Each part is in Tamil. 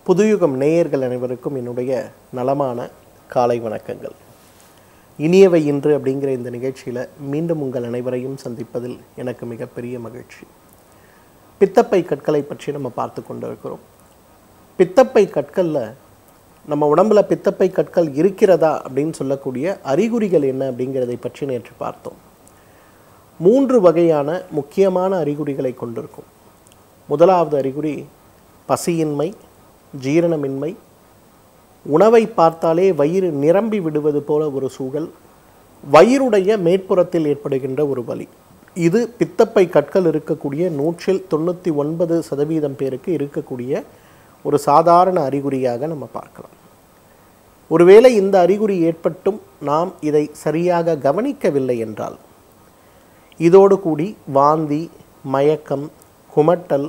புதுயுகம் நேயர்கள் அனைவருக்கும் என்னுடைய நலமான காலை வணக்கங்கள் இனியவை இன்று அப்படிங்கிற இந்த நிகழ்ச்சியில் மீண்டும் உங்கள் அனைவரையும் சந்திப்பதில் எனக்கு மிகப்பெரிய மகிழ்ச்சி பித்தப்பை கற்களை பற்றி நம்ம பார்த்து கொண்டு இருக்கிறோம் பித்தப்பை கற்களில் நம்ம உடம்புல பித்தப்பை கற்கள் இருக்கிறதா அப்படின்னு சொல்லக்கூடிய அறிகுறிகள் என்ன அப்படிங்கிறதை பற்றி நேற்று பார்த்தோம் மூன்று வகையான முக்கியமான அறிகுறிகளை கொண்டிருக்கும் முதலாவது அறிகுறி பசியின்மை ஜீரணமின்மை உணவை பார்த்தாலே வயிறு நிரம்பி விடுவது போல ஒரு சூழல் வயிறுடைய மேற்புறத்தில் ஏற்படுகின்ற ஒரு வலி இது பித்தப்பை கற்கள் இருக்கக்கூடிய நூற்றில் தொண்ணூற்றி ஒன்பது சதவீதம் பேருக்கு இருக்கக்கூடிய ஒரு சாதாரண அறிகுறியாக நம்ம பார்க்கலாம் ஒருவேளை இந்த அறிகுறி ஏற்பட்டும் நாம் இதை சரியாக கவனிக்கவில்லை என்றால் இதோடு கூடி வாந்தி மயக்கம் குமட்டல்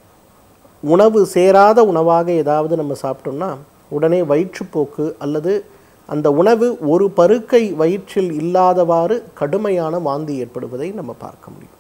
உணவு சேராத உணவாக ஏதாவது நம்ம சாப்பிட்டோம்னா உடனே வயிற்றுப்போக்கு அல்லது அந்த உணவு ஒரு பருக்கை வயிற்றில் இல்லாதவாறு கடுமையான வாந்தி ஏற்படுவதை நம்ம பார்க்க முடியும்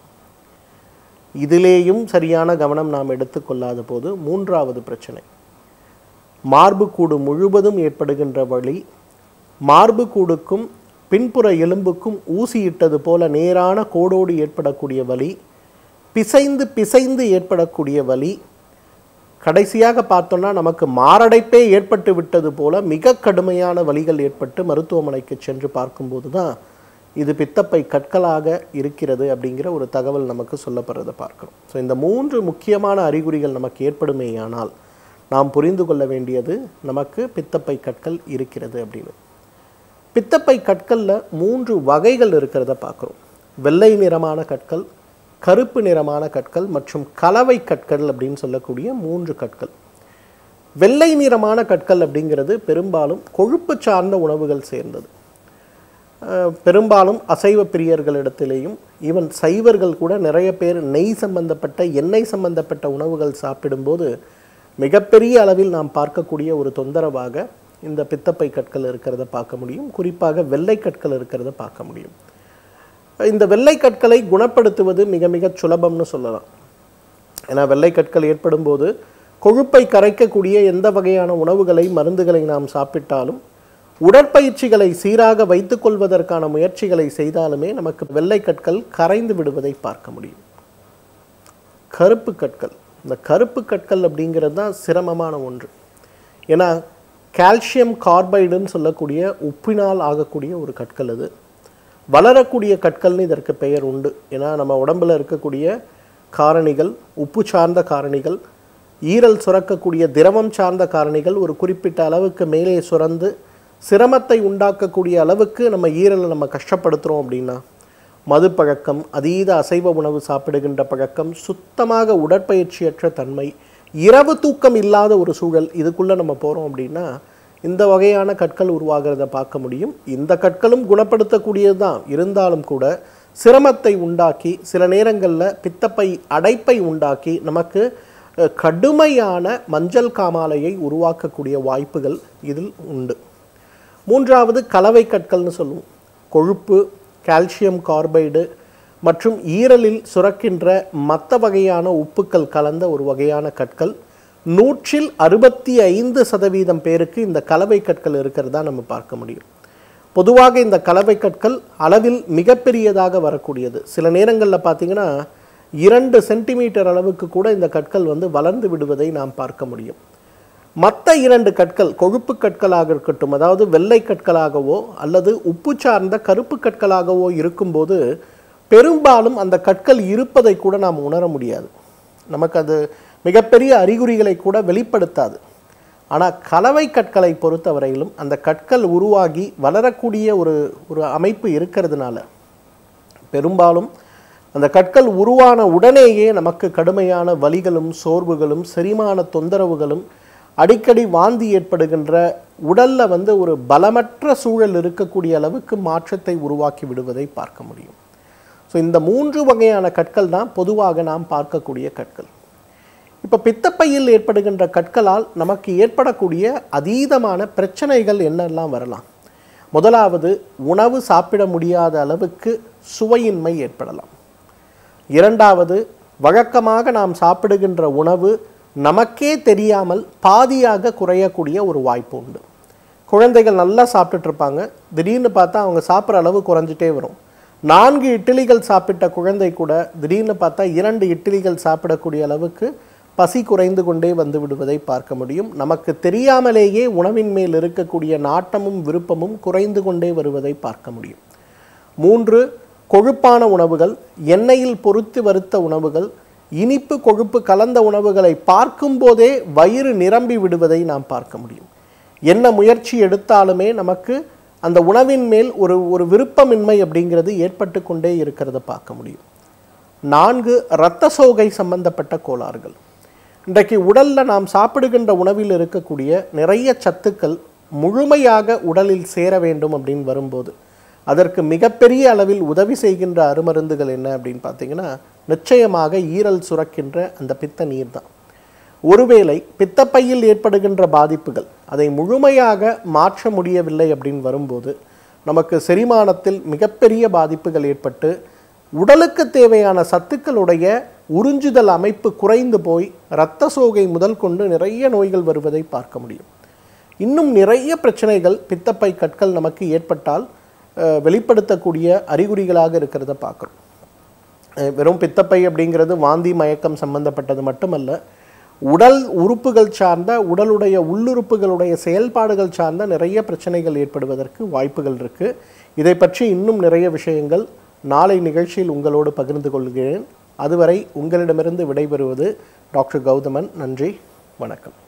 இதிலேயும் சரியான கவனம் நாம் எடுத்துக்கொள்ளாத போது மூன்றாவது பிரச்சனை மார்புக்கூடு முழுவதும் ஏற்படுகின்ற வலி மார்புக்கூடுக்கும் பின்புற எலும்புக்கும் ஊசியிட்டது போல நேரான கோடோடு ஏற்படக்கூடிய வலி பிசைந்து பிசைந்து ஏற்படக்கூடிய வலி கடைசியாக பார்த்தோம்னா நமக்கு மாரடைப்பே ஏற்பட்டு விட்டது போல மிக கடுமையான வலிகள் ஏற்பட்டு மருத்துவமனைக்கு சென்று பார்க்கும்போது தான் இது பித்தப்பை கற்களாக இருக்கிறது அப்படிங்கிற ஒரு தகவல் நமக்கு சொல்லப்படுறதை பார்க்கிறோம் ஸோ இந்த மூன்று முக்கியமான அறிகுறிகள் நமக்கு ஏற்படுமேயானால் நாம் புரிந்து கொள்ள வேண்டியது நமக்கு பித்தப்பை கற்கள் இருக்கிறது அப்படின்னு பித்தப்பை கற்களில் மூன்று வகைகள் இருக்கிறத பார்க்குறோம் வெள்ளை நிறமான கற்கள் கருப்பு நிறமான கற்கள் மற்றும் கலவை கற்கள் அப்படின்னு சொல்லக்கூடிய மூன்று கற்கள் வெள்ளை நிறமான கற்கள் அப்படிங்கிறது பெரும்பாலும் கொழுப்பு சார்ந்த உணவுகள் சேர்ந்தது அஹ், பெரும்பாலும் அசைவ பிரியர்களிடத்திலேயும் ஈவன் சைவர்கள் கூட நிறைய பேர் நெய் சம்பந்தப்பட்ட எண்ணெய் சம்பந்தப்பட்ட உணவுகள் சாப்பிடும்போது மிகப்பெரிய அளவில் நாம் பார்க்கக்கூடிய ஒரு தொந்தரவாக இந்த பித்தப்பை கற்கள் இருக்கிறத பார்க்க முடியும் குறிப்பாக வெள்ளை கற்கள் இருக்கிறத பார்க்க முடியும் இந்த வெள்ளை கற்களை குணப்படுத்துவது மிக மிக சுலபம்னு சொல்லலாம் ஏன்னா வெள்ளை கற்கள் ஏற்படும் போது கொழுப்பை கரைக்கக்கூடிய எந்த வகையான உணவுகளை மருந்துகளை நாம் சாப்பிட்டாலும் உடற்பயிற்சிகளை சீராக வைத்துக் கொள்வதற்கான முயற்சிகளை செய்தாலுமே நமக்கு வெள்ளை கற்கள் கரைந்து விடுவதை பார்க்க முடியும் கருப்பு கற்கள் இந்த கருப்பு கற்கள் அப்படிங்கிறது தான் சிரமமான ஒன்று ஏன்னா கால்சியம் கார்பைடுன்னு சொல்லக்கூடிய உப்பினால் ஆகக்கூடிய ஒரு கற்கள் அது வளரக்கூடிய கற்கள்னு இதற்கு பெயர் உண்டு ஏன்னா நம்ம உடம்புல இருக்கக்கூடிய காரணிகள் உப்பு சார்ந்த காரணிகள் ஈரல் சுரக்கக்கூடிய திரவம் சார்ந்த காரணிகள் ஒரு குறிப்பிட்ட அளவுக்கு மேலே சுரந்து சிரமத்தை உண்டாக்கக்கூடிய அளவுக்கு நம்ம ஈரலை நம்ம கஷ்டப்படுத்துகிறோம் அப்படின்னா மது பழக்கம் அதீத அசைவ உணவு சாப்பிடுகின்ற பழக்கம் சுத்தமாக உடற்பயிற்சியற்ற தன்மை இரவு தூக்கம் இல்லாத ஒரு சூழல் இதுக்குள்ளே நம்ம போகிறோம் அப்படின்னா இந்த வகையான கற்கள் உருவாகிறத பார்க்க முடியும் இந்த கற்களும் குணப்படுத்தக்கூடியது தான் இருந்தாலும் கூட சிரமத்தை உண்டாக்கி சில நேரங்களில் பித்தப்பை அடைப்பை உண்டாக்கி நமக்கு அஹ், கடுமையான மஞ்சள் காமாலையை உருவாக்கக்கூடிய வாய்ப்புகள் இதில் உண்டு மூன்றாவது கலவை கற்கள்னு சொல்லுவோம் கொழுப்பு கால்சியம் கார்பைடு மற்றும் ஈரலில் சுரக்கின்ற மற்ற வகையான உப்புக்கள் கலந்த ஒரு வகையான கற்கள் நூற்றில் அறுபத்தி ஐந்து சதவீதம் பேருக்கு இந்த கலவை கற்கள் இருக்கிறதா நம்ம பார்க்க முடியும் பொதுவாக இந்த கலவை கற்கள் அளவில் மிகப்பெரியதாக வரக்கூடியது சில நேரங்களில் பார்த்தீங்கன்னா இரண்டு சென்டிமீட்டர் அளவுக்கு கூட இந்த கற்கள் வந்து வளர்ந்து விடுவதை நாம் பார்க்க முடியும் மற்ற இரண்டு கற்கள் கொழுப்பு கற்களாக இருக்கட்டும் அதாவது வெள்ளை கற்களாகவோ அல்லது உப்பு சார்ந்த கருப்பு கற்களாகவோ இருக்கும்போது பெரும்பாலும் அந்த கற்கள் இருப்பதை கூட நாம் உணர முடியாது நமக்கு அது மிகப்பெரிய அறிகுறிகளை கூட வெளிப்படுத்தாது ஆனால் கலவை கற்களை பொறுத்தவரையிலும் அந்த கற்கள் உருவாகி வளரக்கூடிய ஒரு ஒரு அமைப்பு இருக்கிறதுனால பெரும்பாலும் அந்த கற்கள் உருவான உடனேயே நமக்கு கடுமையான வலிகளும் சோர்வுகளும் செரிமான தொந்தரவுகளும் அடிக்கடி வாந்தி ஏற்படுகின்ற உடல்ல வந்து ஒரு பலமற்ற சூழல் இருக்கக்கூடிய அளவுக்கு மாற்றத்தை உருவாக்கி விடுவதை பார்க்க முடியும் ஸோ இந்த மூன்று வகையான கற்கள் தான் பொதுவாக நாம் பார்க்கக்கூடிய கற்கள் இப்போ பித்தப்பையில் ஏற்படுகின்ற கற்களால் நமக்கு ஏற்படக்கூடிய அதீதமான பிரச்சனைகள் என்னெல்லாம் வரலாம் முதலாவது உணவு சாப்பிட முடியாத அளவுக்கு சுவையின்மை ஏற்படலாம் இரண்டாவது வழக்கமாக நாம் சாப்பிடுகின்ற உணவு நமக்கே தெரியாமல் பாதியாக குறையக்கூடிய ஒரு வாய்ப்பு உண்டு குழந்தைகள் நல்லா சாப்பிட்டுட்டு இருப்பாங்க திடீர்னு பார்த்தா அவங்க சாப்பிட்ற அளவு குறைஞ்சிட்டே வரும் நான்கு இட்லிகள் சாப்பிட்ட குழந்தை கூட திடீர்னு பார்த்தா இரண்டு இட்லிகள் சாப்பிடக்கூடிய அளவுக்கு பசி குறைந்து கொண்டே வந்து விடுவதை பார்க்க முடியும் நமக்கு தெரியாமலேயே உணவின் மேல் இருக்கக்கூடிய நாட்டமும் விருப்பமும் குறைந்து கொண்டே வருவதை பார்க்க முடியும் மூன்று கொழுப்பான உணவுகள் எண்ணெயில் பொறுத்து வறுத்த உணவுகள் இனிப்பு கொழுப்பு கலந்த உணவுகளை பார்க்கும்போதே வயிறு நிரம்பி விடுவதை நாம் பார்க்க முடியும் என்ன முயற்சி எடுத்தாலுமே நமக்கு அந்த உணவின் மேல் ஒரு ஒரு விருப்பமின்மை அப்படிங்கிறது ஏற்பட்டு கொண்டே இருக்கிறத பார்க்க முடியும் நான்கு இரத்த சோகை சம்பந்தப்பட்ட கோளாறுகள் இன்றைக்கு உடல்ல நாம் சாப்பிடுகின்ற உணவில் இருக்கக்கூடிய நிறைய சத்துக்கள் முழுமையாக உடலில் சேர வேண்டும் அப்படின்னு வரும்போது அதற்கு மிகப்பெரிய அளவில் உதவி செய்கின்ற அருமருந்துகள் என்ன அப்படின்னு பார்த்தீங்கன்னா நிச்சயமாக ஈரல் சுரக்கின்ற அந்த பித்த நீர் தான் ஒருவேளை பித்தப்பையில் ஏற்படுகின்ற பாதிப்புகள் அதை முழுமையாக மாற்ற முடியவில்லை அப்படின்னு வரும்போது நமக்கு செரிமானத்தில் மிகப்பெரிய பாதிப்புகள் ஏற்பட்டு உடலுக்கு தேவையான சத்துக்களுடைய உறிஞ்சுதல் அமைப்பு குறைந்து போய் இரத்த சோகை முதல் கொண்டு நிறைய நோய்கள் வருவதை பார்க்க முடியும் இன்னும் நிறைய பிரச்சனைகள் பித்தப்பை கற்கள் நமக்கு ஏற்பட்டால் அஹ், வெளிப்படுத்தக்கூடிய அறிகுறிகளாக இருக்கிறத பார்க்குறோம் அஹ் வெறும் பித்தப்பை அப்படிங்கிறது வாந்தி மயக்கம் சம்பந்தப்பட்டது மட்டுமல்ல உடல் உறுப்புகள் சார்ந்த உடலுடைய உள்ளுறுப்புகளுடைய செயல்பாடுகள் சார்ந்த நிறைய பிரச்சனைகள் ஏற்படுவதற்கு வாய்ப்புகள் இருக்கு இதை பற்றி இன்னும் நிறைய விஷயங்கள் நாளை நிகழ்ச்சியில் உங்களோடு பகிர்ந்து கொள்கிறேன் அதுவரை உங்களிடமிருந்து விடைபெறுவது டாக்டர் கௌதமன் நன்றி வணக்கம்